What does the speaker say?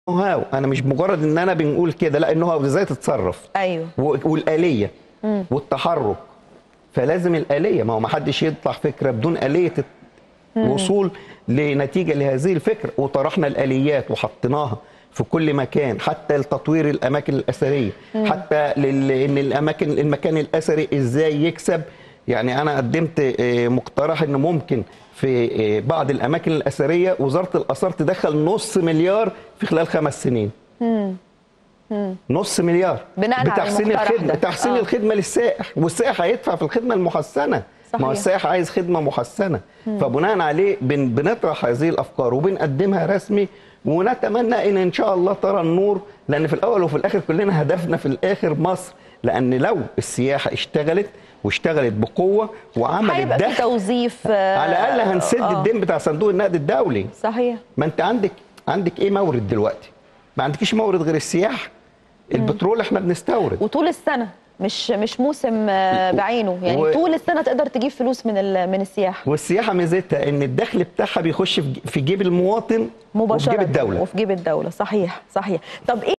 هاو انا مش مجرد ان انا بنقول كده لا النو هاو ازاي تتصرف ايوه و- والآلية والتحرك فلازم الآلية ما هو ما حدش يطلع فكرة بدون آلية الوصول لنتيجة لهذه الفكرة وطرحنا الآليات وحطيناها في كل مكان حتى لتطوير الأماكن الأثرية حتى لل... إن الأماكن المكان الأثري إزاي يكسب يعني أنا قدمت آه، مقترح إن ممكن في آه، بعض الأماكن الأثرية وزارة الآثار تدخل نص مليار في خلال خمس سنين نص مليار بناء على بتحسين المقترح الخدمه ده. تحسين آه. الخدمه للسائح والسائح هيدفع في الخدمه المحسنه ما هو صحيح. السائح عايز خدمه محسنه فبناء عليه بن بنطرح هذه الافكار وبنقدمها رسمي ونتمنى ان ان شاء الله ترى النور لان في الاول وفي الاخر كلنا هدفنا في الاخر مصر لان لو السياحه اشتغلت واشتغلت بقوه وعملت هيبقى في دخل توظيف آه، على الاقل هنسد آه، الدين بتاع صندوق النقد الدولي صحيح ما انت عندك عندك ايه مورد دلوقتي ما عندكيش مورد غير السياحه البترول احنا بنستورد وطول السنه مش مش موسم آه، بعينه يعني و- طول السنه تقدر تجيب فلوس من ال- من السياحه والسياحه ميزتها ان الدخل بتاعها بيخش في ج- في جيب المواطن وفي مباشره جيب الدوله وفي جيب الدوله صحيح صحيح طب ايه